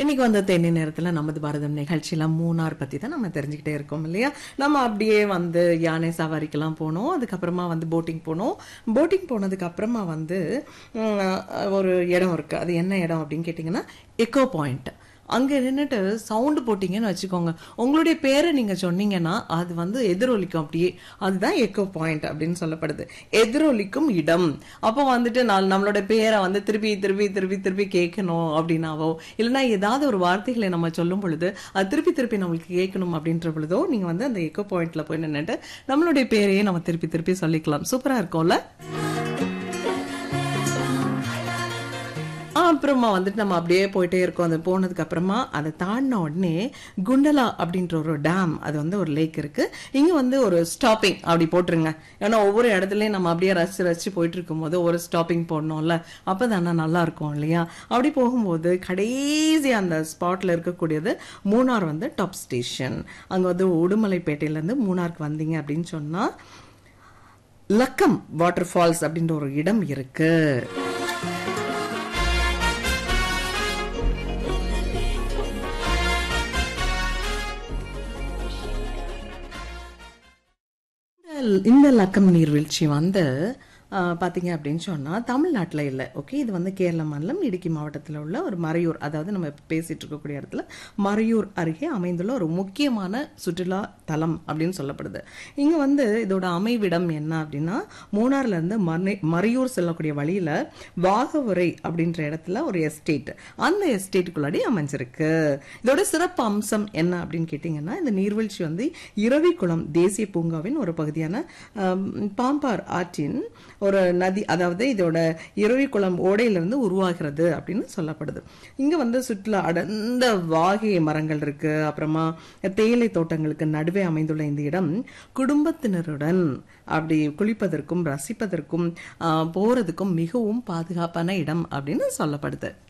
இன்னைக்கு வந்த தேனி நேரத்துல நமது பாரதம் நிகழ்ச்சியில மூணார் பத்தி தான் நம்ம தெரிஞ்சுக்கிட்டே இருக்கோம் இல்லையா நம்ம அப்படியே வந்து யானை சவாரிக்கெல்லாம் போனோம் அதுக்கப்புறமா வந்து போட்டிங் போனோம் போட்டிங் போனதுக்கு அப்புறமா வந்து உம், ஒரு இடம் இருக்கு அது என்ன இடம் அப்படின்னு கேட்டிங்கன்னா எக்கோ பாயிண்ட் அங்க நின்னுட்டு சவுண்டு போட்டீங்கன்னு வச்சுக்கோங்க உங்களுடைய பேரை நீங்க சொன்னீங்கன்னா அது வந்து எதிரொலிக்கும் அப்படியே அதுதான் எக்கோ பாயிண்ட் அப்படின்னு சொல்லப்படுது எதிரொலிக்கும் இடம் அப்போ வந்துட்டு நான் நம்மளோட பேரை வந்து திருப்பி திருப்பி திருப்பி திருப்பி கேட்கணும் அப்படின்னாவோ இல்லைன்னா ஏதாவது ஒரு வார்த்தைகளை நம்ம சொல்லும் பொழுது அது திருப்பி திருப்பி நம்மளுக்கு கேட்கணும் அப்படின்ற பொழுதோ நீங்க வந்து அந்த எக்கோ பாயிண்ட்ல போய் நின்னுட்டு நம்மளுடைய பேரையே நம்ம திருப்பி திருப்பி சொல்லிக்கலாம் சூப்பரா இருக்கும்ல ஆ, அப்புறமா வந்துட்டு நம்ம அப்படியே போயிட்டே இருக்கோம் அது போனதுக்கு அப்புறமா அதை தாண்டின உடனே குண்டலா அப்படின்ற ஒரு டேம் அது வந்து ஒரு லேக் இருக்கு இங்க வந்து ஒரு ஸ்டாப்பிங் அப்படி போட்டுருங்க ஏன்னா ஒவ்வொரு இடத்துலயும் நம்ம அப்படியே ரசிச்சு ரசிச்சு போயிட்டு இருக்கும்போது ஒரு ஸ்டாப்பிங் போடணும்ல அப்பதானே நல்லா இருக்கும் இல்லையா அப்படி போகும்போது கடைசி அந்த ஸ்பாட்ல இருக்கக்கூடியது மூணார் வந்து டாப் ஸ்டேஷன் அங்க வந்து உடுமலைப்பேட்டையில இருந்து மூணாருக்கு வந்தீங்க அப்படின்னு சொன்னா லக்கம் வாட்டர் ஃபால்ஸ் அப்படின்ற ஒரு இடம் இருக்கு இந்த- இந்த லக்கம் நீர்வீழ்ச்சி வந்து ஆ, பாத்தீங்க அப்படின்னு சொன்னா தமிழ்நாட்டுல இல்லை ஓகே இது வந்து கேரள மாநிலம் இடுக்கி மாவட்டத்தில் உள்ள ஒரு மறையூர் அதாவது நம்ம இப்ப பேசிட்டு இருக்கக்கூடிய இடத்துல மறையூர் அருகே அமைந்துள்ள ஒரு முக்கியமான சுற்றுலா தலம் அப்படின்னு சொல்லப்படுது இங்க வந்து இதோட அமைவிடம் என்ன அப்படின்னா மூணார்ல இருந்து மறை- மறையூர் செல்லக்கூடிய வழியில வாகவுரை அப்படின்ற இடத்துல ஒரு எஸ்டேட் அந்த எஸ்டேட்டுக்குள்ளாடி அமைஞ்சிருக்கு இதோட சிறப்பு அம்சம் என்ன அப்படின்னு கேட்டிங்கன்னா இந்த நீர்வீழ்ச்சி வந்து இரவிக்குளம் தேசிய பூங்காவின் ஒரு பகுதியான ஆம், பாம்பார் ஆற்றின் ஒரு நதி அதாவது இதோட இரவிக்குளம் ஓடையிலிருந்து உருவாகிறது அப்படின்னு சொல்லப்படுது இங்க வந்து சுற்றுலா அடர்ந்த வாகை மரங்கள் இருக்கு அப்புறமா தேயிலை தோட்டங்களுக்கு நடுவே அமைந்துள்ள இந்த இடம் குடும்பத்தினருடன் அப்படி குளிப்பதற்கும் ரசிப்பதற்கும் ஆ, போறதுக்கும் மிகவும் பாதுகாப்பான இடம் அப்படின்னு சொல்லப்படுது